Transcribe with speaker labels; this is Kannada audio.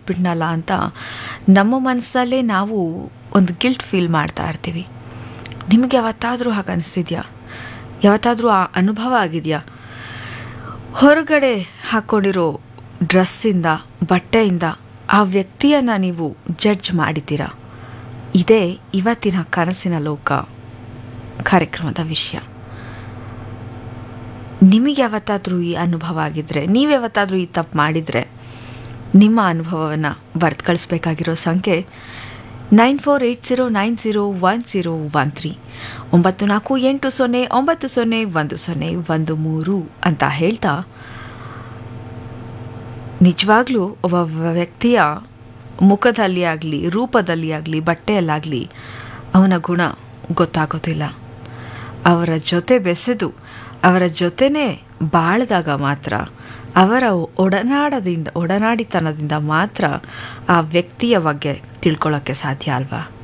Speaker 1: ಬಿಟ್ಬಿಟ್ನಲ್ಲ ಅಂತ ನಮ್ಮ ಮನಸ್ಸಲ್ಲೇ ನಾವು ಒಂದು ಗಿಲ್ಟ್ ಫೀಲ್ ಮಾಡ್ತಾ ಇರ್ತೀವಿ ನಿಮಗೆ ಯಾವತ್ತಾದರೂ ಹಾಗೆ ಅನಿಸ್ತಿದ್ಯಾ ಯಾವತ್ತಾದರೂ ಆ ಅನುಭವ ಆಗಿದೆಯಾ ಹೊರಗಡೆ ಹಾಕ್ಕೊಂಡಿರೋ ಡ್ರೆಸ್ಸಿಂದ ಬಟ್ಟೆಯಿಂದ ಆ ವ್ಯಕ್ತಿಯನ್ನು ನೀವು ಜಡ್ಜ್ ಮಾಡಿದ್ದೀರಾ ಇದೇ ಇವತ್ತಿನ ಕನಸಿನ ಲೋಕ ಕಾರ್ಯಕ್ರಮದ ವಿಷಯ ನಿಮಗೆ ಯಾವತ್ತಾದರೂ ಈ ಅನುಭವ ಆಗಿದ್ರೆ ನೀವು ಯಾವತ್ತಾದರೂ ಈ ತಪ್ಪು ಮಾಡಿದರೆ ನಿಮ್ಮ ಅನುಭವವನ್ನು ಬರೆದು ಕಳಿಸ್ಬೇಕಾಗಿರೋ ಸಂಖ್ಯೆ nine four eight zero nine zero one zero one three ಒಂಬತ್ತು ನಾಲ್ಕು ಎಂಟು ಸೊನ್ನೆ ಒಂಬತ್ತು ಸೊನ್ನೆ ಒಂದು ಸೊನ್ನೆ ಒಂದು ಮೂರು ಅಂತ ಹೇಳ್ತಾ ನಿಜವಾಗ್ಲೂ ಒಬ್ಬ ವ್ಯಕ್ತಿಯ ಮುಖದಲ್ಲಿ ಆಗಲಿ ರೂಪದಲ್ಲಿ ಆಗಲಿ ಬಟ್ಟೆಯಲ್ಲಾಗಲಿ ಅವನ ಗುಣ ಗೊತ್ತಾಗೋದಿಲ್ಲ ಅವರ ಜೊತೆ ಬೆಸೆದು ಅವರ ಜೊತೆನೇ ಬಾಳಿದಾಗ ಮಾತ್ರ ಅವರ ಒಡನಾಡದಿಂದ ಒಡನಾಡಿತನದಿಂದ ಮಾತ್ರ ಆ ವ್ಯಕ್ತಿಯ ಬಗ್ಗೆ ತಿಳ್ಕೊಳ್ಳೋಕ್ಕೆ ಸಾಧ್ಯ ಅಲ್ವಾ